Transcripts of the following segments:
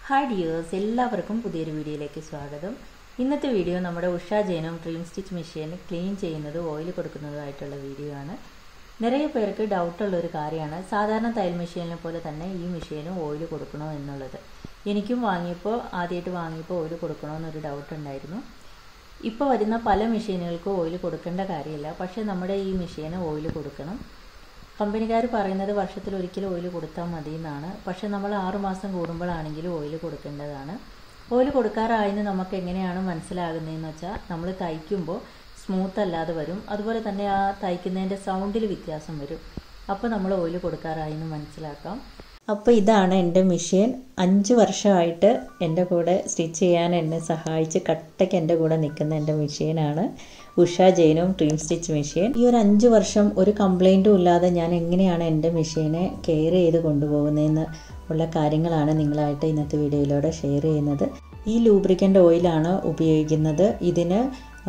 hi dears എല്ലാവർക്കും പുതിയൊരു വീഡിയോയിലേക്ക് സ്വാഗതം ഇന്നത്തെ വീഡിയോ നമ്മുടെ Usha Janome dream stitch machine clean ചെയ്യുന്നത് ഓയിൽ കൊടുക്കുന്നതുമായിട്ടുള്ള വീഡിയോ ആണ് നിറയെ പേർക്ക് ഡൗട്ടുള്ള ഒരു കാര്യമാണ് സാധാരണ തയ്യൽ മെഷീനിനെ പോലെ തന്നെ ഈ മെഷീനും ഓയിൽ കൊടുക്കണോ എന്നുള്ളത് എനിക്കും വാങ്ങിയപ്പോൾ ആദ്യമായിട്ട് വാങ്ങിയപ്പോൾ ഓയിൽ കൊടുക്കണോ എന്നൊരു ഡൗട്ട് ഉണ്ടായിരുന്നു ഇപ്പോൾ വരുന്ന പല മെഷീനുകൾക്കും ഓയിൽ കൊടുക്കേണ്ട കാര്യമില്ല പക്ഷേ നമ്മുടെ ഈ മെഷീന് ഓയിൽ കൊടുക്കണം കമ്പനിക്കാർ പറയുന്നത് വർഷത്തിൽ ഒരിക്കൽ ഓയിൽ കൊടുത്താൽ മതി എന്നാണ് പക്ഷെ നമ്മൾ ആറുമാസം കൂടുമ്പോഴാണെങ്കിലും ഓയിൽ കൊടുക്കേണ്ടതാണ് ഓയിൽ കൊടുക്കാറായെന്ന് നമുക്ക് എങ്ങനെയാണ് മനസ്സിലാകുന്നതെന്ന് വെച്ചാൽ നമ്മൾ തയ്ക്കുമ്പോൾ സ്മൂത്ത് അല്ലാതെ വരും അതുപോലെ തന്നെ ആ തയ്ക്കുന്നതിൻ്റെ സൗണ്ടിൽ വ്യത്യാസം വരും അപ്പോൾ നമ്മൾ ഓയിൽ കൊടുക്കാറായെന്ന് മനസ്സിലാക്കാം അപ്പോൾ ഇതാണ് എൻ്റെ മെഷീൻ അഞ്ച് വർഷമായിട്ട് എൻ്റെ കൂടെ സ്റ്റിച്ച് ചെയ്യാൻ എന്നെ സഹായിച്ച് കട്ടയ്ക്ക് എൻ്റെ കൂടെ നിൽക്കുന്ന എൻ്റെ മെഷീനാണ് ഉഷ ജെയിനും ഡ്രീം സ്റ്റിച്ച് മെഷീൻ ഈ ഒരു അഞ്ച് വർഷം ഒരു കംപ്ലൈൻറ്റും ഇല്ലാതെ ഞാൻ എങ്ങനെയാണ് എൻ്റെ മെഷീനെ കെയർ ചെയ്ത് കൊണ്ടുപോകുന്നതെന്ന് ഉള്ള കാര്യങ്ങളാണ് നിങ്ങളായിട്ട് ഇന്നത്തെ വീഡിയോയിലൂടെ ഷെയർ ചെയ്യുന്നത് ഈ ലൂബ്രിക്കൻ്റ് ഓയിലാണ് ഉപയോഗിക്കുന്നത് ഇതിന്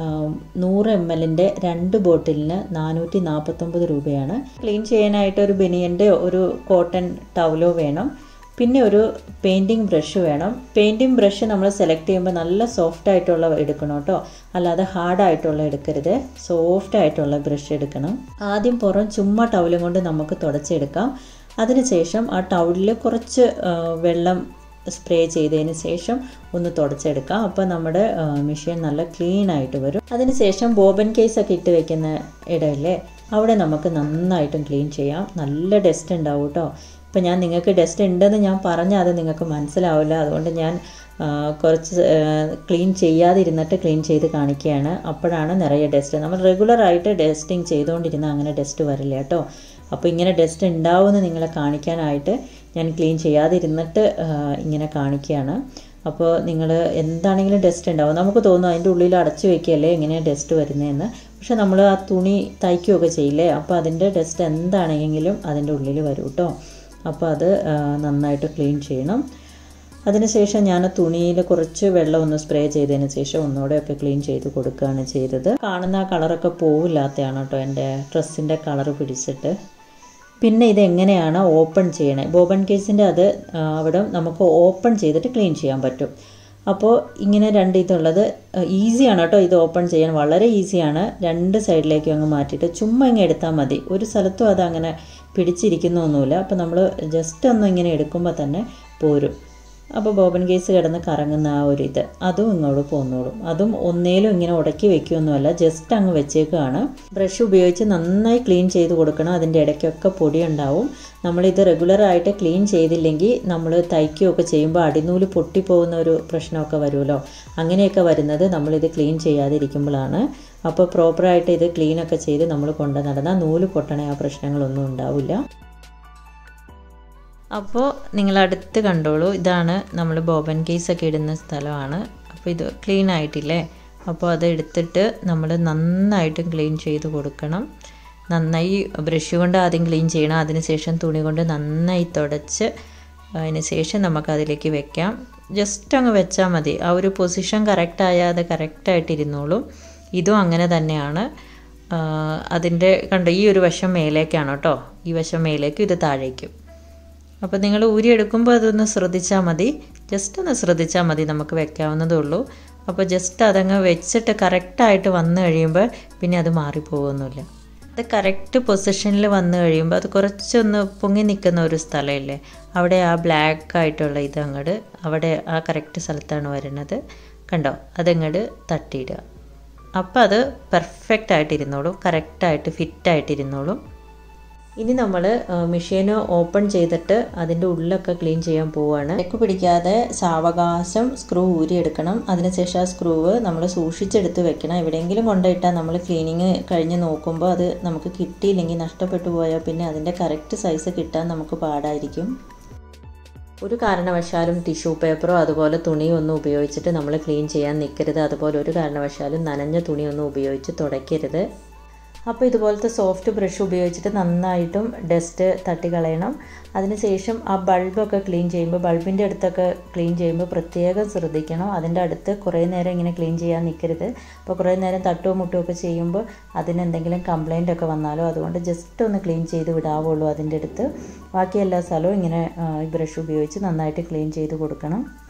നൂറ് എം എല്ലിൻ്റെ രണ്ട് ബോട്ടിലിന് നാനൂറ്റി നാൽപ്പത്തൊമ്പത് രൂപയാണ് ക്ലീൻ ചെയ്യാനായിട്ട് ഒരു ബനിയൻ്റെ ഒരു കോട്ടൺ ടവലോ വേണം പിന്നെ ഒരു പെയിൻറ്റിങ് ബ്രഷ് വേണം പെയിൻറ്റിങ് ബ്രഷ് നമ്മൾ സെലക്ട് ചെയ്യുമ്പോൾ നല്ല സോഫ്റ്റ് ആയിട്ടുള്ള എടുക്കണം കേട്ടോ അല്ലാതെ ഹാർഡായിട്ടുള്ള എടുക്കരുത് സോഫ്റ്റ് ആയിട്ടുള്ള ബ്രഷ് എടുക്കണം ആദ്യം പുറം ചുമ്മാ ടവലും കൊണ്ട് നമുക്ക് തുടച്ചെടുക്കാം അതിനുശേഷം ആ ടവലിൽ കുറച്ച് വെള്ളം സ്പ്രേ ചെയ്തതിന് ശേഷം ഒന്ന് തുടച്ചെടുക്കാം അപ്പോൾ നമ്മുടെ മെഷീൻ നല്ല ക്ലീൻ ആയിട്ട് വരും അതിനുശേഷം ബോബൻ കേസ് ഒക്കെ ഇട്ട് വെക്കുന്ന ഇടയില്ലേ അവിടെ നമുക്ക് നന്നായിട്ടും ക്ലീൻ ചെയ്യാം നല്ല ഡസ്റ്റ് ഉണ്ടാവും കേട്ടോ ഇപ്പം ഞാൻ നിങ്ങൾക്ക് ഡസ്റ്റ് ഉണ്ടെന്ന് ഞാൻ പറഞ്ഞാൽ അത് നിങ്ങൾക്ക് മനസ്സിലാവില്ല അതുകൊണ്ട് ഞാൻ കുറച്ച് ക്ലീൻ ചെയ്യാതിരുന്നിട്ട് ക്ലീൻ ചെയ്ത് കാണിക്കുകയാണ് അപ്പോഴാണ് നിറയെ ഡസ്റ്റ് നമ്മൾ റെഗുലറായിട്ട് ഡസ്റ്റിങ് ചെയ്തുകൊണ്ടിരുന്നാൽ അങ്ങനെ ഡസ്റ്റ് വരില്ല കേട്ടോ അപ്പോൾ ഇങ്ങനെ ഡസ്റ്റ് ഉണ്ടാവുമെന്ന് നിങ്ങളെ കാണിക്കാനായിട്ട് ഞാൻ ക്ലീൻ ചെയ്യാതിരുന്നിട്ട് ഇങ്ങനെ കാണിക്കുകയാണ് അപ്പോൾ നിങ്ങൾ എന്താണെങ്കിലും ഡസ്റ്റ് ഉണ്ടാവും നമുക്ക് തോന്നും അതിൻ്റെ ഉള്ളിൽ അടച്ചു വെക്കുകയല്ലേ എങ്ങനെയാണ് ഡസ്റ്റ് വരുന്നതെന്ന് പക്ഷെ നമ്മൾ ആ തുണി തയ്ക്കുകയൊക്കെ ചെയ്യില്ലേ അപ്പോൾ അതിൻ്റെ ഡസ്റ്റ് എന്താണെങ്കിലും അതിൻ്റെ ഉള്ളിൽ വരും കേട്ടോ അപ്പോൾ അത് നന്നായിട്ട് ക്ലീൻ ചെയ്യണം അതിനുശേഷം ഞാൻ തുണിയിൽ കുറച്ച് വെള്ളം ഒന്ന് സ്പ്രേ ചെയ്തതിന് ശേഷം ഒന്നുകൂടെയൊക്കെ ക്ലീൻ ചെയ്ത് കൊടുക്കുകയാണ് ചെയ്തത് കാണുന്ന ആ കളറൊക്കെ പോവില്ലാത്തതാണ് കേട്ടോ എൻ്റെ ഡ്രസ്സിൻ്റെ കളർ പിടിച്ചിട്ട് പിന്നെ ഇത് എങ്ങനെയാണ് ഓപ്പൺ ചെയ്യണേ ബോബൻ കേസിൻ്റെ അത് അവിടെ നമുക്ക് ഓപ്പൺ ചെയ്തിട്ട് ക്ലീൻ ചെയ്യാൻ പറ്റും അപ്പോൾ ഇങ്ങനെ രണ്ട് ഇതുള്ളത് ഈസിയാണ് കേട്ടോ ഇത് ഓപ്പൺ ചെയ്യാൻ വളരെ ഈസിയാണ് രണ്ട് സൈഡിലേക്കും അങ്ങ് മാറ്റിയിട്ട് ചുമ്മാ ഇങ്ങനെ എടുത്താൽ മതി ഒരു സ്ഥലത്തും അത് അങ്ങനെ പിടിച്ചിരിക്കുന്നൊന്നുമില്ല അപ്പോൾ നമ്മൾ ജസ്റ്റ് ഒന്ന് ഇങ്ങനെ എടുക്കുമ്പോൾ തന്നെ പോരും അപ്പോൾ ബോബൻ കേസ് കിടന്ന് കറങ്ങുന്ന ആ ഒരു ഇത് അതും ഇങ്ങോട്ട് പോന്നോളും അതും ഒന്നേലും ഇങ്ങനെ ഉടക്കി വെക്കുകയൊന്നുമല്ല ജസ്റ്റ് അങ്ങ് വെച്ചേക്കുകയാണ് ബ്രഷ് ഉപയോഗിച്ച് നന്നായി ക്ലീൻ ചെയ്ത് കൊടുക്കണം അതിൻ്റെ ഇടയ്ക്കൊക്കെ പൊടി ഉണ്ടാവും നമ്മളിത് റെഗുലറായിട്ട് ക്ലീൻ ചെയ്തില്ലെങ്കിൽ നമ്മൾ തയ്ക്കുകയൊക്കെ ചെയ്യുമ്പോൾ അടിനൂല് പൊട്ടിപ്പോകുന്ന ഒരു പ്രശ്നമൊക്കെ വരുമല്ലോ അങ്ങനെയൊക്കെ വരുന്നത് നമ്മളിത് ക്ലീൻ ചെയ്യാതിരിക്കുമ്പോഴാണ് അപ്പോൾ പ്രോപ്പറായിട്ട് ഇത് ക്ലീനൊക്കെ ചെയ്ത് നമ്മൾ കൊണ്ടു നടന്നാൽ നൂല് പൊട്ടണ ആ പ്രശ്നങ്ങളൊന്നും ഉണ്ടാവില്ല അപ്പോൾ നിങ്ങൾ അടുത്ത് കണ്ടോളൂ ഇതാണ് നമ്മൾ ബോബൻ കേസൊക്കെ ഇടുന്ന സ്ഥലമാണ് അപ്പോൾ ഇത് ക്ലീൻ ആയിട്ടില്ലേ അപ്പോൾ അത് എടുത്തിട്ട് നമ്മൾ നന്നായിട്ട് ക്ലീൻ ചെയ്ത് കൊടുക്കണം നന്നായി ബ്രഷ് കൊണ്ട് ആദ്യം ക്ലീൻ ചെയ്യണം അതിനുശേഷം തുണി കൊണ്ട് നന്നായി തുടച്ച് അതിന് ശേഷം നമുക്കതിലേക്ക് വെക്കാം ജസ്റ്റ് അങ്ങ് വെച്ചാൽ മതി ആ ഒരു പൊസിഷൻ കറക്റ്റ് ആയാൽ അത് കറക്റ്റായിട്ട് ഇരുന്നോളും ഇതും അങ്ങനെ തന്നെയാണ് അതിൻ്റെ കണ്ടോ ഈ ഒരു വശം മേലേക്കാണ് കേട്ടോ ഈ വശം മേലേക്കും ഇത് താഴേക്കും അപ്പോൾ നിങ്ങൾ ഊരിയെടുക്കുമ്പോൾ അതൊന്ന് ശ്രദ്ധിച്ചാൽ മതി ജസ്റ്റ് ഒന്ന് ശ്രദ്ധിച്ചാൽ മതി നമുക്ക് വെക്കാവുന്നതേ ഉള്ളൂ അപ്പോൾ ജസ്റ്റ് അതങ്ങ് വെച്ചിട്ട് കറക്റ്റായിട്ട് വന്നു കഴിയുമ്പോൾ പിന്നെ അത് മാറിപ്പോകുന്നില്ല അത് കറക്റ്റ് പൊസിഷനിൽ വന്നു കഴിയുമ്പോൾ അത് കുറച്ചൊന്ന് പൊങ്ങി നിൽക്കുന്ന ഒരു സ്ഥലമില്ലേ അവിടെ ആ ബ്ലാക്ക് ആയിട്ടുള്ള ഇത് അങ്ങോട്ട് അവിടെ ആ കറക്റ്റ് സ്ഥലത്താണ് വരുന്നത് കണ്ടോ അതങ്ങോട്ട് തട്ടിയിടുക അപ്പോൾ അത് പെർഫെക്റ്റ് ആയിട്ടിരുന്നോളും കറക്റ്റായിട്ട് ഫിറ്റായിട്ടിരുന്നോളും ഇനി നമ്മൾ മെഷീന് ഓപ്പൺ ചെയ്തിട്ട് അതിൻ്റെ ഉള്ളിലൊക്കെ ക്ലീൻ ചെയ്യാൻ പോവുകയാണ് നെക്ക് പിടിക്കാതെ സാവകാശം സ്ക്രൂ ഊരിയെടുക്കണം അതിനുശേഷം ആ സ്ക്രൂവ് നമ്മൾ സൂക്ഷിച്ചെടുത്ത് വെക്കണം എവിടെയെങ്കിലും കൊണ്ടുപോയിട്ടാൽ നമ്മൾ ക്ലീനിങ് കഴിഞ്ഞ് നോക്കുമ്പോൾ അത് നമുക്ക് കിട്ടിയില്ലെങ്കിൽ നഷ്ടപ്പെട്ടു പോയാൽ പിന്നെ അതിൻ്റെ കറക്റ്റ് സൈസ് കിട്ടാൻ നമുക്ക് പാടായിരിക്കും ഒരു കാരണവശാലും ടിഷ്യൂ പേപ്പറോ അതുപോലെ തുണിയോ ഒന്നും ഉപയോഗിച്ചിട്ട് നമ്മൾ ക്ലീൻ ചെയ്യാൻ നിൽക്കരുത് അതുപോലെ ഒരു കാരണവശാലും നനഞ്ഞ തുണിയൊന്നും ഉപയോഗിച്ച് തുടയ്ക്കരുത് അപ്പോൾ ഇതുപോലത്തെ സോഫ്റ്റ് ബ്രഷ് ഉപയോഗിച്ചിട്ട് നന്നായിട്ടും ഡസ്റ്റ് തട്ടിക്കളയണം അതിനുശേഷം ആ ബൾബൊക്കെ ക്ലീൻ ചെയ്യുമ്പോൾ ബൾബിൻ്റെ അടുത്തൊക്കെ ക്ലീൻ ചെയ്യുമ്പോൾ പ്രത്യേകം ശ്രദ്ധിക്കണം അതിൻ്റെ അടുത്ത് കുറേ നേരം ഇങ്ങനെ ക്ലീൻ ചെയ്യാൻ നിൽക്കരുത് അപ്പോൾ കുറേ നേരം തട്ടുകയോ മുട്ടുകയോ ഒക്കെ ചെയ്യുമ്പോൾ അതിനെന്തെങ്കിലും കംപ്ലൈൻ്റ് ഒക്കെ വന്നാലോ അതുകൊണ്ട് ജസ്റ്റ് ഒന്ന് ക്ലീൻ ചെയ്ത് വിടാവുള്ളൂ അതിൻ്റെ അടുത്ത് ബാക്കി എല്ലാ സ്ഥലവും ഇങ്ങനെ ഈ ബ്രഷ് ഉപയോഗിച്ച് നന്നായിട്ട് ക്ലീൻ ചെയ്ത് കൊടുക്കണം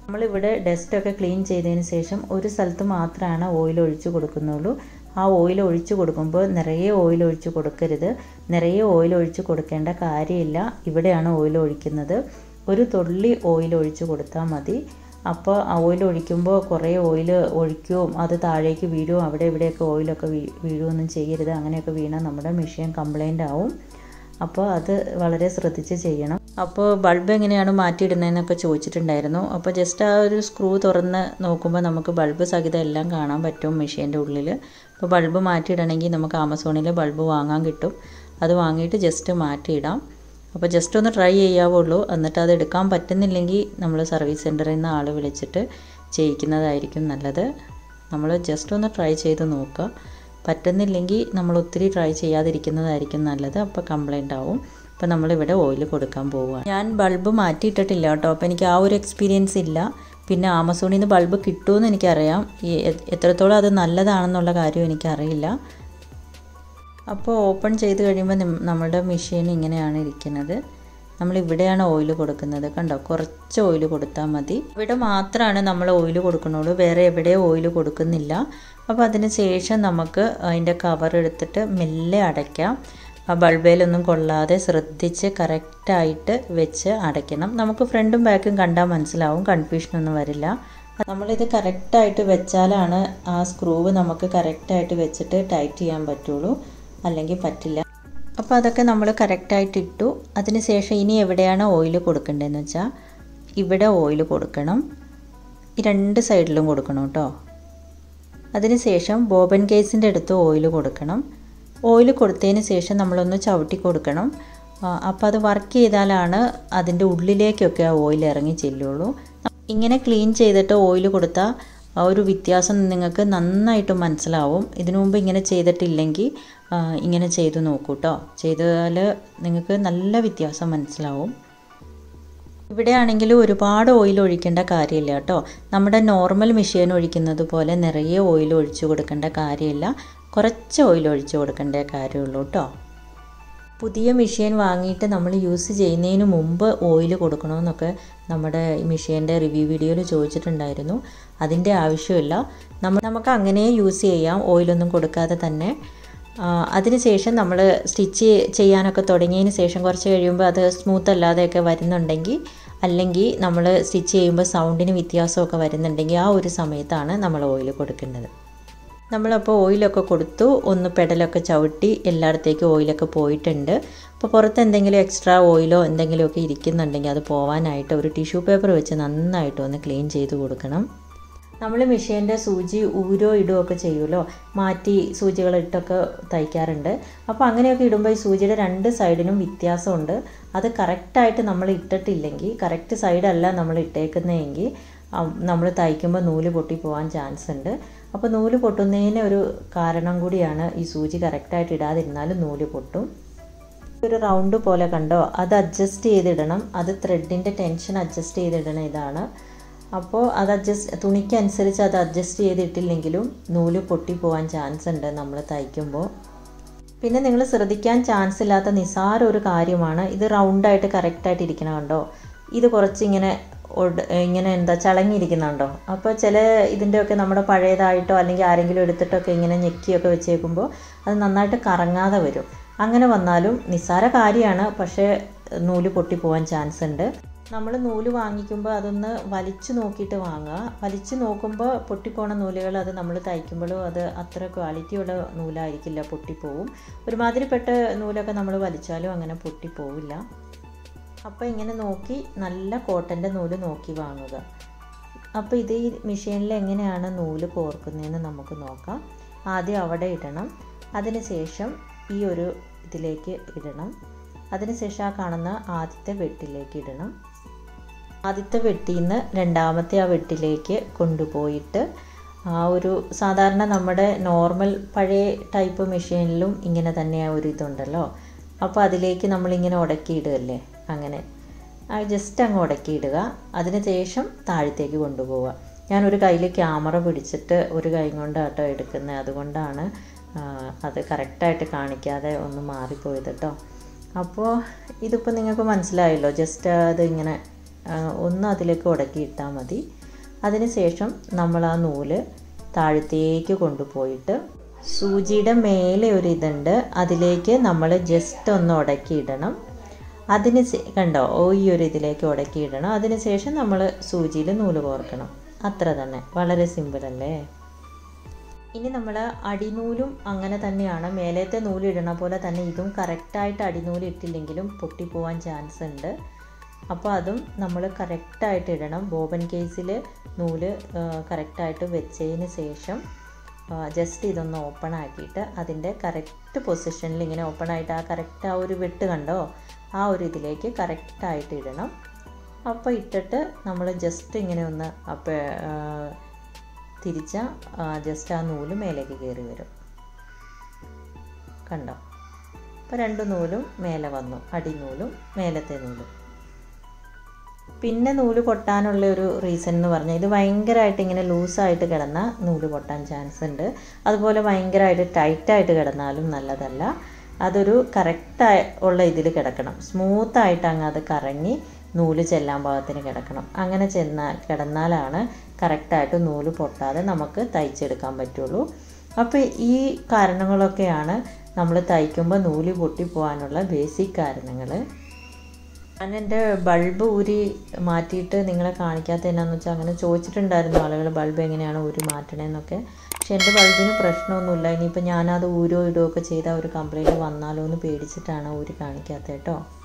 നമ്മളിവിടെ ഡസ്റ്റൊക്കെ ക്ലീൻ ചെയ്തതിന് ശേഷം ഒരു സ്ഥലത്ത് മാത്രമാണ് ഓയിൽ ഒഴിച്ച് കൊടുക്കുന്നുള്ളൂ ആ ഓയിൽ ഒഴിച്ച് കൊടുക്കുമ്പോൾ നിറയെ ഓയിൽ ഒഴിച്ച് കൊടുക്കരുത് നിറയെ ഓയിൽ ഒഴിച്ച് കൊടുക്കേണ്ട കാര്യമില്ല ഇവിടെയാണ് ഓയിൽ ഒഴിക്കുന്നത് ഒരു തുള്ളി ഓയിൽ ഒഴിച്ച് കൊടുത്താൽ മതി അപ്പോൾ ആ ഓയിൽ ഒഴിക്കുമ്പോൾ കുറേ ഓയിൽ ഒഴിക്കുകയും അത് താഴേക്ക് വീഴുകയും അവിടെ ഇവിടെയൊക്കെ ഓയിലൊക്കെ വീ വീഴുകയൊന്നും ചെയ്യരുത് അങ്ങനെയൊക്കെ വീണാൽ നമ്മുടെ മെഷീൻ കംപ്ലൈൻ്റ് ആവും അപ്പോൾ അത് വളരെ ശ്രദ്ധിച്ച് ചെയ്യണം അപ്പോൾ ബൾബ് എങ്ങനെയാണ് മാറ്റിയിടുന്നതെന്നൊക്കെ ചോദിച്ചിട്ടുണ്ടായിരുന്നു അപ്പോൾ ജസ്റ്റ് ആ ഒരു സ്ക്രൂ തുറന്ന് നോക്കുമ്പോൾ നമുക്ക് ബൾബ് സഹിതം എല്ലാം കാണാൻ പറ്റും മെഷീൻ്റെ ഉള്ളിൽ അപ്പോൾ ബൾബ് മാറ്റിയിടണമെങ്കിൽ നമുക്ക് ആമസോണിൽ ബൾബ് വാങ്ങാൻ കിട്ടും അത് വാങ്ങിയിട്ട് ജസ്റ്റ് മാറ്റിയിടാം അപ്പോൾ ജസ്റ്റ് ഒന്ന് ട്രൈ ചെയ്യാവുള്ളൂ എന്നിട്ട് അത് എടുക്കാൻ പറ്റുന്നില്ലെങ്കിൽ നമ്മൾ സർവീസ് സെൻറ്ററിൽ നിന്ന് ആൾ വിളിച്ചിട്ട് ചെയ്യിക്കുന്നതായിരിക്കും നല്ലത് നമ്മൾ ജസ്റ്റ് ഒന്ന് ട്രൈ ചെയ്ത് നോക്കുക പറ്റുന്നില്ലെങ്കിൽ നമ്മൾ ഒത്തിരി ട്രൈ ചെയ്യാതിരിക്കുന്നതായിരിക്കും നല്ലത് അപ്പോൾ കംപ്ലൈൻ്റ് ആവും അപ്പോൾ നമ്മളിവിടെ ഓയിൽ കൊടുക്കാൻ പോവുകയാണ് ഞാൻ ബൾബ് മാറ്റിയിട്ടിട്ടില്ല കേട്ടോ അപ്പോൾ എനിക്ക് ആ ഒരു എക്സ്പീരിയൻസ് ഇല്ല പിന്നെ ആമസോണിൽ നിന്ന് ബൾബ് കിട്ടുമെന്ന് എനിക്കറിയാം ഈ എത്രത്തോളം അത് നല്ലതാണെന്നുള്ള കാര്യം എനിക്കറിയില്ല അപ്പോൾ ഓപ്പൺ ചെയ്ത് കഴിയുമ്പോൾ നമ്മളുടെ മെഷീൻ ഇങ്ങനെയാണ് ഇരിക്കുന്നത് നമ്മൾ ഇവിടെയാണ് ഓയിൽ കൊടുക്കുന്നത് കണ്ടോ കുറച്ച് ഓയിൽ കൊടുത്താൽ മതി ഇവിടെ മാത്രമാണ് നമ്മൾ ഓയിൽ കൊടുക്കുന്നുള്ളൂ വേറെ എവിടെ ഓയിൽ കൊടുക്കുന്നില്ല അപ്പോൾ അതിന് ശേഷം നമുക്ക് അതിൻ്റെ കവർ എടുത്തിട്ട് മെല്ലെ അടയ്ക്കാം ആ ബൾബേലൊന്നും കൊള്ളാതെ ശ്രദ്ധിച്ച് കറക്റ്റായിട്ട് വെച്ച് അടയ്ക്കണം നമുക്ക് ഫ്രണ്ടും ബാക്കും കണ്ടാൽ മനസ്സിലാവും കൺഫ്യൂഷനൊന്നും വരില്ല നമ്മളിത് കറക്റ്റായിട്ട് വെച്ചാലാണ് ആ സ്ക്രൂവ് നമുക്ക് കറക്റ്റായിട്ട് വെച്ചിട്ട് ടൈറ്റ് ചെയ്യാൻ പറ്റുള്ളൂ അല്ലെങ്കിൽ പറ്റില്ല അപ്പോൾ അതൊക്കെ നമ്മൾ കറക്റ്റായിട്ട് ഇട്ടു അതിന് ശേഷം ഇനി എവിടെയാണ് ഓയിൽ കൊടുക്കേണ്ടതെന്ന് വെച്ചാൽ ഇവിടെ ഓയിൽ കൊടുക്കണം ഈ രണ്ട് സൈഡിലും കൊടുക്കണം കേട്ടോ അതിന് ശേഷം ബോബൻ കേസിൻ്റെ അടുത്ത് ഓയിൽ കൊടുക്കണം ഓയിൽ കൊടുത്തതിന് ശേഷം നമ്മളൊന്ന് ചവിട്ടി കൊടുക്കണം അപ്പോൾ അത് വർക്ക് ചെയ്താലാണ് അതിൻ്റെ ഉള്ളിലേക്കൊക്കെ ആ ഓയിൽ ഇറങ്ങി ചെല്ലുള്ളൂ ഇങ്ങനെ ക്ലീൻ ചെയ്തിട്ട് ഓയിൽ കൊടുത്താൽ ആ ഒരു വ്യത്യാസം നിങ്ങൾക്ക് നന്നായിട്ട് മനസ്സിലാവും ഇതിനു മുമ്പ് ഇങ്ങനെ ചെയ്തിട്ടില്ലെങ്കിൽ ഇങ്ങനെ ചെയ്തു നോക്കൂ കേട്ടോ ചെയ്താൽ നിങ്ങൾക്ക് നല്ല വ്യത്യാസം മനസ്സിലാവും ഇവിടെയാണെങ്കിൽ ഒരുപാട് ഓയിൽ ഒഴിക്കേണ്ട കാര്യമില്ല കേട്ടോ നമ്മുടെ നോർമൽ മെഷീൻ ഒഴിക്കുന്നത് പോലെ നിറയെ ഓയിൽ ഒഴിച്ചു കൊടുക്കേണ്ട കാര്യമില്ല കുറച്ച് ഓയിൽ ഒഴിച്ചു കൊടുക്കേണ്ട കാര്യമുള്ളൂ കേട്ടോ പുതിയ മെഷീൻ വാങ്ങിയിട്ട് നമ്മൾ യൂസ് ചെയ്യുന്നതിന് മുമ്പ് ഓയിൽ കൊടുക്കണമെന്നൊക്കെ നമ്മുടെ മെഷീൻ്റെ റിവ്യൂ വീഡിയോയിൽ ചോദിച്ചിട്ടുണ്ടായിരുന്നു അതിൻ്റെ ആവശ്യമില്ല നമ്മൾ നമുക്ക് അങ്ങനെ യൂസ് ചെയ്യാം ഓയിലൊന്നും കൊടുക്കാതെ തന്നെ അതിനുശേഷം നമ്മൾ സ്റ്റിച്ച് ചെയ്യാനൊക്കെ തുടങ്ങിയതിന് ശേഷം കുറച്ച് കഴിയുമ്പോൾ അത് സ്മൂത്ത് അല്ലാതെയൊക്കെ വരുന്നുണ്ടെങ്കിൽ അല്ലെങ്കിൽ നമ്മൾ സ്റ്റിച്ച് ചെയ്യുമ്പോൾ സൗണ്ടിന് വ്യത്യാസമൊക്കെ വരുന്നുണ്ടെങ്കിൽ ആ ഒരു സമയത്താണ് നമ്മൾ ഓയിൽ കൊടുക്കേണ്ടത് നമ്മളപ്പോൾ ഓയിലൊക്കെ കൊടുത്തു ഒന്ന് പെടലൊക്കെ ചവിട്ടി എല്ലായിടത്തേക്കും ഓയിലൊക്കെ പോയിട്ടുണ്ട് അപ്പോൾ പുറത്ത് എന്തെങ്കിലും എക്സ്ട്രാ ഓയിലോ എന്തെങ്കിലുമൊക്കെ ഇരിക്കുന്നുണ്ടെങ്കിൽ അത് പോവാനായിട്ട് ഒരു ടിഷ്യൂ പേപ്പർ വെച്ച് നന്നായിട്ട് ഒന്ന് ക്ലീൻ ചെയ്ത് കൊടുക്കണം നമ്മൾ മെഷീൻ്റെ സൂചി ഊരോ ഇടുകയോ ഒക്കെ ചെയ്യുമല്ലോ മാറ്റി സൂചികൾ ഇട്ടൊക്കെ തയ്ക്കാറുണ്ട് അപ്പോൾ അങ്ങനെയൊക്കെ ഇടുമ്പോൾ ഈ സൂചിയുടെ രണ്ട് സൈഡിനും വ്യത്യാസമുണ്ട് അത് കറക്റ്റായിട്ട് നമ്മൾ ഇട്ടിട്ടില്ലെങ്കിൽ കറക്റ്റ് സൈഡല്ല നമ്മൾ ഇട്ടേക്കുന്നതെങ്കിൽ നമ്മൾ തയ്ക്കുമ്പോൾ നൂല് പൊട്ടി പോകാൻ ചാൻസ് ഉണ്ട് അപ്പോൾ നൂല് പൊട്ടുന്നതിന് ഒരു കാരണം കൂടിയാണ് ഈ സൂചി കറക്റ്റായിട്ട് ഇടാതിരുന്നാലും നൂല് പൊട്ടും ഒരു റൗണ്ട് പോലെ കണ്ടോ അത് അഡ്ജസ്റ്റ് ചെയ്തിടണം അത് ത്രെഡിൻ്റെ ടെൻഷൻ അഡ്ജസ്റ്റ് ചെയ്തിടണം ഇതാണ് അപ്പോൾ അത് അഡ്ജസ്റ്റ് തുണിക്കനുസരിച്ച് അത് അഡ്ജസ്റ്റ് ചെയ്തിട്ടില്ലെങ്കിലും നൂല് പൊട്ടിപ്പോവാൻ ചാൻസ് ഉണ്ട് നമ്മൾ തയ്ക്കുമ്പോൾ പിന്നെ നിങ്ങൾ ശ്രദ്ധിക്കാൻ ചാൻസ് ഇല്ലാത്ത നിസാര ഒരു കാര്യമാണ് ഇത് റൗണ്ടായിട്ട് കറക്റ്റായിട്ട് ഇരിക്കണം കണ്ടോ ഇത് കുറച്ചിങ്ങനെ ഇങ്ങനെ എന്താ ചളങ്ങിയിരിക്കുന്നുണ്ടോ അപ്പോൾ ചില ഇതിൻ്റെയൊക്കെ നമ്മുടെ പഴയതായിട്ടോ അല്ലെങ്കിൽ ആരെങ്കിലും എടുത്തിട്ടൊക്കെ ഇങ്ങനെ ഞെക്കിയൊക്കെ വെച്ചേക്കുമ്പോൾ അത് നന്നായിട്ട് കറങ്ങാതെ വരും അങ്ങനെ വന്നാലും നിസ്സാര കാര്യമാണ് പക്ഷേ നൂല് പൊട്ടിപ്പോവാൻ ചാൻസ് ഉണ്ട് നമ്മൾ നൂല് വാങ്ങിക്കുമ്പോൾ അതൊന്ന് വലിച്ചു നോക്കിയിട്ട് വാങ്ങുക വലിച്ചു നോക്കുമ്പോൾ പൊട്ടിപ്പോണ നൂലുകൾ അത് നമ്മൾ തയ്ക്കുമ്പോഴും അത് അത്ര ക്വാളിറ്റിയുള്ള നൂലായിരിക്കില്ല പൊട്ടിപ്പോവും ഒരുമാതിരിപ്പെട്ട നൂലൊക്കെ നമ്മൾ വലിച്ചാലും അങ്ങനെ പൊട്ടിപ്പോവില്ല അപ്പോൾ ഇങ്ങനെ നോക്കി നല്ല കോട്ടൻ്റെ നൂല് നോക്കി വാങ്ങുക അപ്പോൾ ഇത് ഈ മെഷീനിൽ എങ്ങനെയാണ് നൂല് കോർക്കുന്നതെന്ന് നമുക്ക് നോക്കാം ആദ്യം അവിടെ ഇടണം അതിനുശേഷം ഈ ഒരു ഇതിലേക്ക് ഇടണം അതിനുശേഷം ആ കാണുന്ന ആദ്യത്തെ വെട്ടിലേക്ക് ഇടണം ആദ്യത്തെ വെട്ടിയിൽ നിന്ന് രണ്ടാമത്തെ ആ വെട്ടിലേക്ക് കൊണ്ടുപോയിട്ട് ആ ഒരു സാധാരണ നമ്മുടെ നോർമൽ പഴയ ടൈപ്പ് മെഷീനിലും ഇങ്ങനെ തന്നെ ആ ഒരു ഇതുണ്ടല്ലോ അപ്പോൾ അതിലേക്ക് നമ്മളിങ്ങനെ ഉടക്കിയിടുകയല്ലേ അങ്ങനെ ആ ജസ്റ്റ് അങ്ങ് ഉടക്കിയിടുക അതിന് ശേഷം താഴത്തേക്ക് കൊണ്ടുപോവുക ഞാനൊരു കയ്യിൽ ക്യാമറ പിടിച്ചിട്ട് ഒരു കൈ കൊണ്ടാട്ടോ എടുക്കുന്നത് അതുകൊണ്ടാണ് അത് കറക്റ്റായിട്ട് കാണിക്കാതെ ഒന്ന് മാറിപ്പോയത് കേട്ടോ അപ്പോൾ ഇതിപ്പോൾ നിങ്ങൾക്ക് മനസ്സിലായല്ലോ ജസ്റ്റ് അത് ഇങ്ങനെ ഒന്ന് അതിലേക്ക് ഉടക്കി ഇട്ടാൽ മതി അതിനുശേഷം നമ്മൾ ആ നൂല് താഴത്തേക്ക് കൊണ്ടുപോയിട്ട് സൂചിയുടെ മേലെ ഒരു ഇതുണ്ട് അതിലേക്ക് നമ്മൾ ജസ്റ്റ് ഒന്ന് ഉടക്കിയിടണം അതിന് കണ്ടോ ഈ ഒരു ഇതിലേക്ക് ഉടക്കിയിടണം അതിന് ശേഷം നമ്മൾ സൂചിയിൽ നൂല് കോർക്കണം അത്ര തന്നെ വളരെ സിമ്പിൾ അല്ലേ ഇനി നമ്മൾ അടിനൂലും അങ്ങനെ തന്നെയാണ് മേലത്തെ നൂല് ഇടണ പോലെ തന്നെ ഇതും കറക്റ്റായിട്ട് അടിനൂല് ഇട്ടില്ലെങ്കിലും പൊട്ടിപ്പോവാൻ ചാൻസ് ഉണ്ട് അപ്പോൾ അതും നമ്മൾ കറക്റ്റായിട്ട് ഇടണം ബോബൻ കേസിൽ നൂല് കറക്റ്റായിട്ട് വെച്ചതിന് ശേഷം ജസ്റ്റ് ഇതൊന്ന് ഓപ്പൺ ആക്കിയിട്ട് അതിൻ്റെ കറക്റ്റ് പൊസിഷനിൽ ഇങ്ങനെ ഓപ്പൺ ആയിട്ട് ആ കറക്റ്റ് ആ ഒരു വെട്ട് കണ്ടോ ആ ഒരു ഇതിലേക്ക് കറക്റ്റായിട്ട് ഇടണം അപ്പോൾ ഇട്ടിട്ട് നമ്മൾ ജസ്റ്റ് ഇങ്ങനെ ഒന്ന് അപ്പോൾ തിരിച്ച ജസ്റ്റ് ആ നൂല് മേലേക്ക് കയറി വരും കണ്ടോ അപ്പോൾ രണ്ട് നൂലും മേലെ വന്നു അടിനൂലും മേലത്തെ നൂലും പിന്നെ നൂല് പൊട്ടാനുള്ള ഒരു റീസൺ എന്ന് പറഞ്ഞാൽ ഇത് ഭയങ്കരമായിട്ട് ഇങ്ങനെ ലൂസായിട്ട് കിടന്ന നൂല് പൊട്ടാൻ ചാൻസ് ഉണ്ട് അതുപോലെ ഭയങ്കരമായിട്ട് ടൈറ്റായിട്ട് കിടന്നാലും നല്ലതല്ല അതൊരു കറക്റ്റായി ഉള്ള ഇതിൽ കിടക്കണം സ്മൂത്തായിട്ട് അങ്ങ് അത് കറങ്ങി നൂല് ചെല്ലാൻ പാകത്തിന് കിടക്കണം അങ്ങനെ ചെന്നാൽ കിടന്നാലാണ് കറക്റ്റായിട്ട് നൂല് പൊട്ടാതെ നമുക്ക് തയ്ച്ചെടുക്കാൻ പറ്റുള്ളൂ അപ്പോൾ ഈ കാരണങ്ങളൊക്കെയാണ് നമ്മൾ തയ്ക്കുമ്പോൾ നൂല് പൊട്ടിപ്പോകാനുള്ള ബേസിക് കാരണങ്ങൾ ഞാൻ എൻ്റെ ബൾബ് ഊരി മാറ്റിയിട്ട് നിങ്ങളെ കാണിക്കാത്ത എന്നാന്ന് വെച്ചാൽ അങ്ങനെ ചോദിച്ചിട്ടുണ്ടായിരുന്നു ആളുകൾ ബൾബ് എങ്ങനെയാണ് ഊരി മാറ്റണേന്നൊക്കെ പക്ഷെ എൻ്റെ ബൾബിന് പ്രശ്നമൊന്നുമില്ല ഇനിയിപ്പോൾ ഞാനത് ഊരോ ഇടുകയോ ഒക്കെ ചെയ്താൽ ഒരു കംപ്ലൈൻറ്റ് വന്നാലോ എന്ന് പേടിച്ചിട്ടാണ് ഊരി കാണിക്കാത്തത് കേട്ടോ